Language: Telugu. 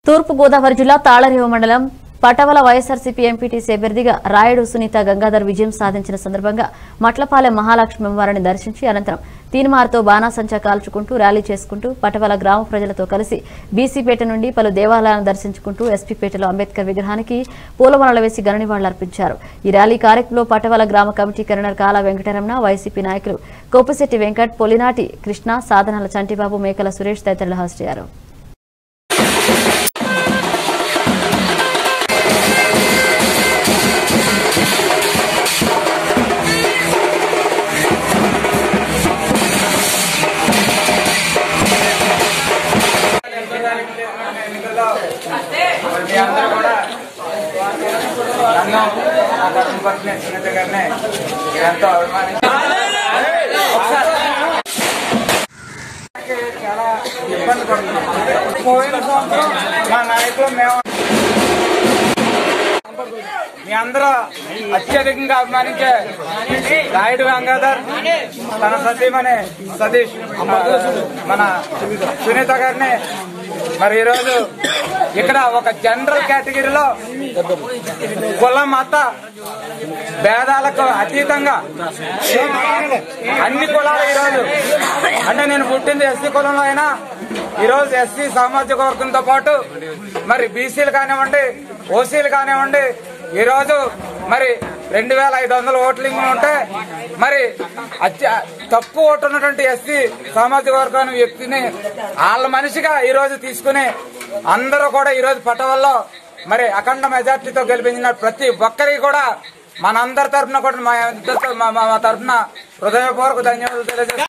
తూర్పు గోదావరి జిల్లా తాళరేవు మండలం పటవల వైఎస్ఆర్సీపీ ఎంపీటీసీ అభ్యర్థిగా రాయుడు సునీత గంగాధర్ విజయం సాధించిన సందర్భంగా మట్లపాలెం మహాలక్ష్మి అమ్మవారిని దర్శించి అనంతరం తీన్మార్తో బాణాసంచా కాల్చుకుంటూ ర్యాలీ చేసుకుంటూ పటవల గ్రామ ప్రజలతో కలిసి బీసీపేట నుండి పలు దేవాలయాలను దర్శించుకుంటూ ఎస్పీపేటలో అంబేద్కర్ విగ్రహానికి పూలమాలలు వేసి ఘన నివాళులర్పించారు ఈ ర్యాలీ కార్యక్రమంలో పటవల గ్రామ కమిటీ కన్వీనర్ కాలా వెంకటరమణ వైసీపీ నాయకులు కోపిశెట్టి వెంకట్ పొలినాటి కృష్ణ సాధనాల చంటిబాబు మేకల సురేష్ తదితరులు హాజరయ్యారు మీ అందరూ కూడా నన్ను నా తరఫున పట్టిన సునీత గారిని ఎంతో అభిమానించి చాలా ఇబ్బంది పడుతున్నాం పోయిన సంవత్సరం మా నాయకులు మేము మీ అందరూ అత్యధికంగా అభిమానించే రాయుడు గంగాధర్ తన సతీమణి సతీష్ మన సునీత గారిని మరి ఈరోజు ఇక్కడ ఒక జనరల్ కేటగిరీలో కుల మత భేదాలకు అతీతంగా అన్ని కులాలు ఈరోజు అంటే నేను పుట్టింది ఎస్సీ కులంలో అయినా ఈరోజు ఎస్సీ సామాజిక వర్గంతో పాటు మరి బీసీలు కానివ్వండి ఓసీలు కానివ్వండి ఈరోజు మరి రెండు వేల ఐదు వందల ఓట్లింగ్ ఉంటే మరి అత్య తక్కువ ఓటు ఉన్నటువంటి ఎస్సీ సామాజిక వర్గాన్ని వ్యక్తిని వాళ్ళ మనిషిగా ఈ రోజు తీసుకుని అందరూ కూడా ఈ రోజు పట్టవల్లో మరి అఖండ మెజార్టీతో గెలిపించిన ప్రతి ఒక్కరికి కూడా మనందరి తరఫున కూడా మా మా- మా తరఫున హృదయపూర్వక ధన్యవాదాలు తెలియజేస్తాం